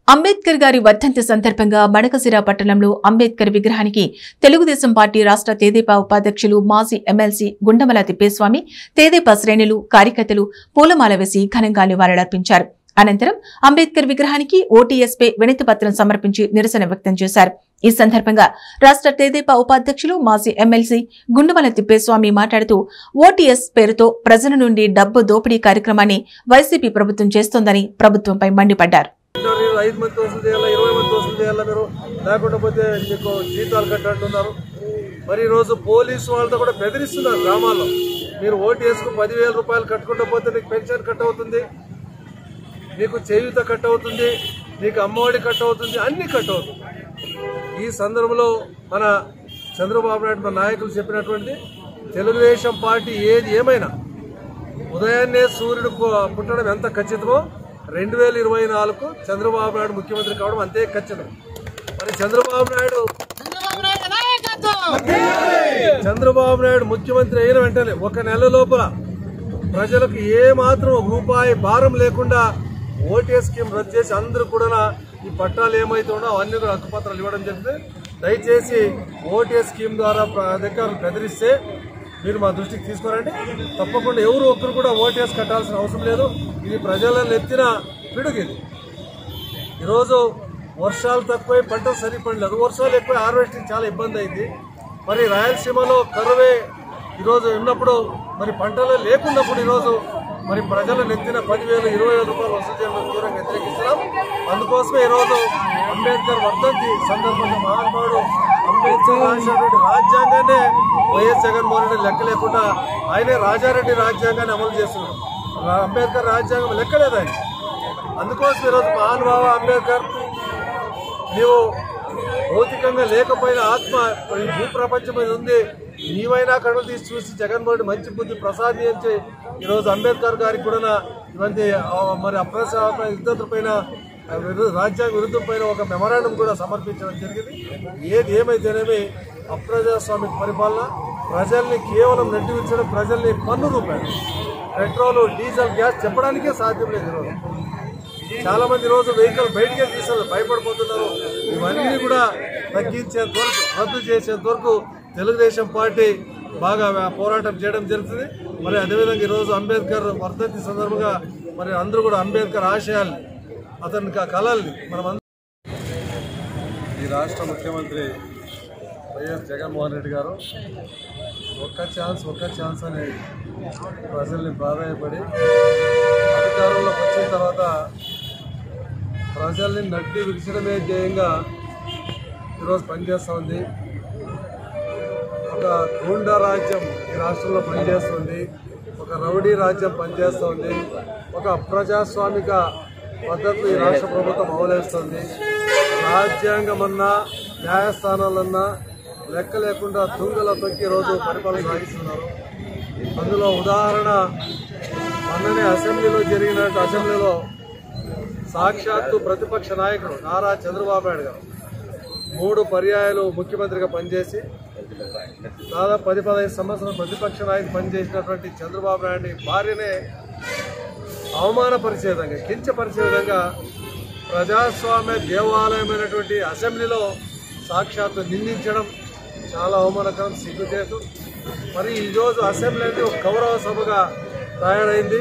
అంబేద్కర్ గారి వర్ధంతి సందర్భంగా మడకసిర పట్టణంలో అంబేద్కర్ విగ్రహానికి తెలుగుదేశం పార్టీ రాష్ట్ర తేదేపా ఉపాధ్యక్షులు మాజీ ఎమ్మెల్సీ గుండమల తిప్పేస్వామి తేదేపా శ్రేణులు కార్యకర్తలు పూలమాల వేసి ఘనంగా నివాళులర్పించారు అనంతరం అంబేద్కర్ విగ్రహానికి ఓటీఎస్పై వినతి పత్రం సమర్పించి నిరసన వ్యక్తం చేశారు ఈ సందర్భంగా రాష్ట్ర తేదేపా ఉపాధ్యక్షులు మాజీ ఎమ్మెల్సీ గుండుమల తిప్పేస్వామి మాట్లాడుతూ ఓటీఎస్ పేరుతో ప్రజల నుండి డబ్బు దోపిడీ కార్యక్రమాన్ని వైసీపీ ప్రభుత్వం చేస్తోందని ప్రభుత్వంపై మండిపడ్డారు ఇంటర్వ్యూ ఐదు మంది వసూలు చేయాలా ఇరవై మంది వసూలు చేయాలా మీరు లేకుండా పోతే మీకు జీతాలు కట్టంటున్నారు మరి ఈరోజు పోలీసు వాళ్ళతో కూడా బెదిరిస్తున్నారు గ్రామాల్లో మీరు ఓటు వేసుకుని పదివేల రూపాయలు కట్టుకుంటూ పోతే మీకు పెన్షన్ కట్ అవుతుంది మీకు చేయూత కట్ అవుతుంది మీకు అమ్మఒడి కట్ అవుతుంది అన్ని కట్ అవుతుంది ఈ సందర్భంలో మన చంద్రబాబు నాయుడు మన నాయకులు చెప్పినటువంటి తెలుగుదేశం పార్టీ ఏది ఏమైనా ఉదయాన్నే సూర్యుడు పు- పుట్టడం ఎంత ఖచ్చితమో రెండు వేల ఇరవై నాలుగు చంద్రబాబు నాయుడు ముఖ్యమంత్రి కావడం అంతే ఖచ్చితం మరి చంద్రబాబు నాయుడు చంద్రబాబు నాయుడు ముఖ్యమంత్రి అయిన వెంటనే ఒక నెల లోపల ప్రజలకు ఏ మాత్రం ఒక రూపాయి భారం లేకుండా ఓటే స్కీమ్ రద్దు చేసి అందరూ కూడా ఈ పట్టాలు ఏమైతే ఉన్నా అవన్నీ కూడా హక్కుపత్రాలు ఇవ్వడం జరిగింది దయచేసి ఓటే స్కీమ్ ద్వారా ప్ర- అధికారులు బెదిరిస్తే మీరు మా దృష్టికి తీసుకురండి తప్పకుండా ఎవరు ఒక్కరు కూడా ఓటేసి కట్టాల్సిన అవసరం లేదు ఇది ప్రజలను ఎత్తిన పిడుగు ఇది ఈరోజు వర్షాలు తక్కువై పంటలు సరిపడలేదు వర్షాలు ఎక్కువ హార్వెస్టింగ్ చాలా ఇబ్బంది అయింది మరి రాయలసీమలో కరువే ఈరోజు ఉన్నప్పుడు మరి పంటలు లేకున్నప్పుడు ఈరోజు మరి ప్రజలు నెత్తిన పదివేలు ఇరవై వేల రూపాయలు వసూలు చేయడం తీవ్రంగా వ్యతిరేకిస్తున్నాం అందుకోసమే ఈరోజు అంబేద్కర్ వర్ధంతి సందర్భంగా మహానుభావుడు అంబేద్కర్ రాసినటువంటి రాజ్యాంగాన్ని వైఎస్ జగన్మోహన్ రెడ్డి లెక్క లేకుండా ఆయనే రాజారెడ్డి రాజ్యాంగాన్ని అమలు చేస్తున్నాడు రా- అంబేద్కర్ రాజ్యాంగం లెక్కలేదు ఆయన అందుకోసం ఈరోజు మహానుభావ అంబేద్కర్ నీవు భౌతికంగా లేకపోయినా ఆత్మ ఈ భూప్రపంచం మీద ఉంది నీవైనా కళ్ళు తీసి చూసి జగన్మోహన్ రెడ్డి మంచి బుద్ధి ప్రసాదించి ఈరోజు అంబేద్కర్ గారికి కూడా ఇవంటి ఆ, మరి అప్రజాస్వామ్య యుద్ధత పైన ఆ, విరు- రాజ్యాంగ విరుద్ధం పైన ఒక మెమరాండం కూడా సమర్పించడం జరిగింది ఏది ఏమైతేనేమి అప్రజాస్వామిక పరిపాలన ప్రజల్ని కేవలం నెట్టి ఉంచడం ప్రజల్ని పన్ను రూపాయలు పెట్రోల్ డీజిల్ గ్యాస్ చెప్పడానికే సాధ్యం లేదు ఈరోజు చాలా మంది రోజు వెహికల్ బయటికి తీసారు భయపడిపోతున్నారు ఇవన్నీ కూడా తగ్గించేంత వరకు రద్దు చేసేంత వరకు తెలుగుదేశం పార్టీ బాగా పోరాటం చేయడం జరుగుతుంది మరి అదేవిధంగా ఈరోజు అంబేద్కర్ వర్ధంతి సందర్భంగా మరి అందరూ కూడా అంబేద్కర్ ఆశయాల్ని అతని క- కళల్ని మనం అందరం ఈ రాష్ట్ర ముఖ్యమంత్రి వైఎస్ జగన్మోహన్ రెడ్డి గారు ఒక్క ఛాన్స్ ఒక్క ఛాన్స్ అని ప్రజల్ని ప్రాధాన్యపడి అధికారంలోకి వచ్చిన తర్వాత ప్రజల్ని నడ్డి విడిచడమే ధ్యేయంగా ఈరోజు పనిచేస్తూ ఉంది ఒక గూండా రాజ్యం ఈ రాష్ట్రంలో పనిచేస్తుంది ఒక రౌడీ రాజ్యం పనిచేస్తుంది ఒక అప్రజాస్వామిక పద్ధతులు ఈ రాష్ట్ర ప్రభుత్వం అవలేస్తుంది రాజ్యాంగం అన్నా న్యాయస్థానాలన్నా లెక్క లేకుండా తుంగల తొక్కి రోజు పరిపాలన సాగిస్తున్నారు అందులో ఉదాహరణ మొన్ననే అసెంబ్లీలో జరిగిన అసెంబ్లీలో సాక్షాత్తు ప్రతిపక్ష నాయకుడు నారా చంద్రబాబు నాయుడు గారు మూడు పర్యాయాలు ముఖ్యమంత్రిగా పనిచేసి దాదాపు పది పదహైదు సంవత్సరాలు ప్రతిపక్ష నాయకుడు పనిచేసినటువంటి చంద్రబాబు నాయుడిని భార్యనే అవమానపరిచే విధంగా కించపరిచే విధంగా ప్రజాస్వామ్య దేవాలయమైనటువంటి అసెంబ్లీలో సాక్షాత్తు నిందించడం చాలా అవమానకరం సిగ్గుచేటు మరి ఈరోజు అసెంబ్లీ అనేది ఒక గౌరవ సభగా తయారైంది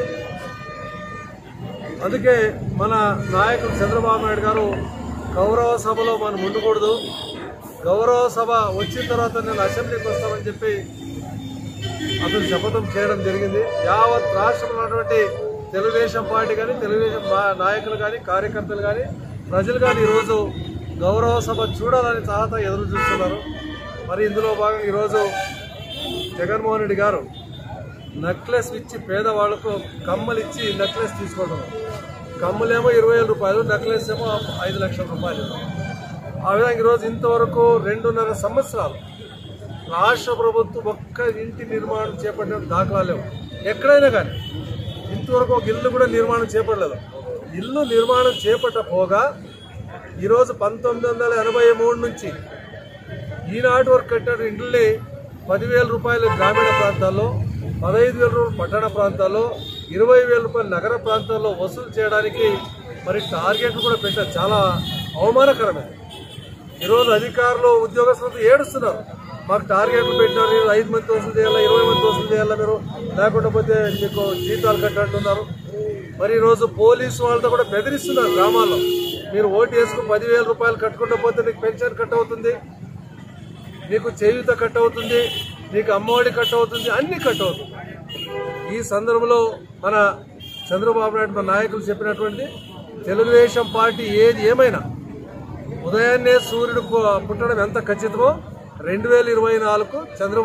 అందుకే మన నాయకుడు చంద్రబాబు నాయుడు గారు గౌరవ సభలో మనం ఉండకూడదు గౌరవ సభ వచ్చిన తర్వాత నేను అసెంబ్లీకి వస్తామని చెప్పి అతను శపథం చేయడం జరిగింది యావత్ రాష్ట్రంలో ఉన్నటువంటి తెలుగుదేశం పార్టీ కానీ తెలుగుదేశం నా- నాయకులు కానీ కార్యకర్తలు కానీ ప్రజలు కానీ ఈరోజు గౌరవ సభ చూడాలని చాలా ఎదురు చూస్తున్నారు మరి ఇందులో భాగంగా ఈరోజు జగన్మోహన్ రెడ్డి గారు నెక్లెస్ ఇచ్చి పేదవాళ్లకు కమ్మలు ఇచ్చి నెక్లెస్ తీసుకుంటున్నారు కమ్మలేమో ఇరవై వేల రూపాయలు నెక్లెస్ ఏమో ఐదు లక్షల రూపాయలు ఆ విధంగా ఈరోజు ఇంతవరకు రెండున్నర సంవత్సరాలు రాష్ట్ర ప్రభుత్వం ఒక్క ఇంటి నిర్మాణం చేపట్టిన దాఖలా లేవు ఎక్కడైనా కానీ ఇంతవరకు ఒక ఇల్లు కూడా నిర్మాణం చేపట్టలేదు ఇల్లు నిర్మాణం చేపట్టపోగా ఈరోజు పంతొమ్మిది వందల ఎనభై మూడు నుంచి ఈనాటి వరకు కట్టిన ఇండ్లని పదివేల రూపాయలు గ్రామీణ ప్రాంతాల్లో పదహైదు వేల రూపాయలు పట్టణ ప్రాంతాల్లో ఇరవై వేల రూపాయలు నగర ప్రాంతాల్లో వసూలు చేయడానికి మరి టార్గెట్లు కూడా పెట్టారు చాలా అవమానకరమే ఈరోజు అధికారులు ఉద్యోగస్తులతో ఏడుస్తున్నారు మాకు టార్గెట్లు పెట్టినారు మీరు ఐదు మంది వసూలు చేయాలా ఇరవై మంది వసూలు చేయాలా మీరు లేకుండా పోతే మీకు జీతాలు కట్టంటున్నారు మరి ఈరోజు పోలీసు వాళ్ళతో కూడా బెదిరిస్తున్నారు గ్రామాల్లో మీరు ఓటు వేసుకుని పదివేల రూపాయలు కట్టుకుంటూ పోతే నీకు పెన్షన్ కట్ అవుతుంది నీకు చేయూత కట్ అవుతుంది నీకు అమ్మఒడి కట్ అవుతుంది అన్ని కట్ అవుతుంది ఈ సందర్భంలో మన చంద్రబాబు నాయుడు మన నాయకులు చెప్పినటువంటి తెలుగుదేశం పార్టీ ఏది ఏమైనా ఉదయాన్నే సూర్యుడు పు- పుట్టడం ఎంత ఖచ్చితమో రెండు వేల ఇరవై నాలుగు చంద్రబాబు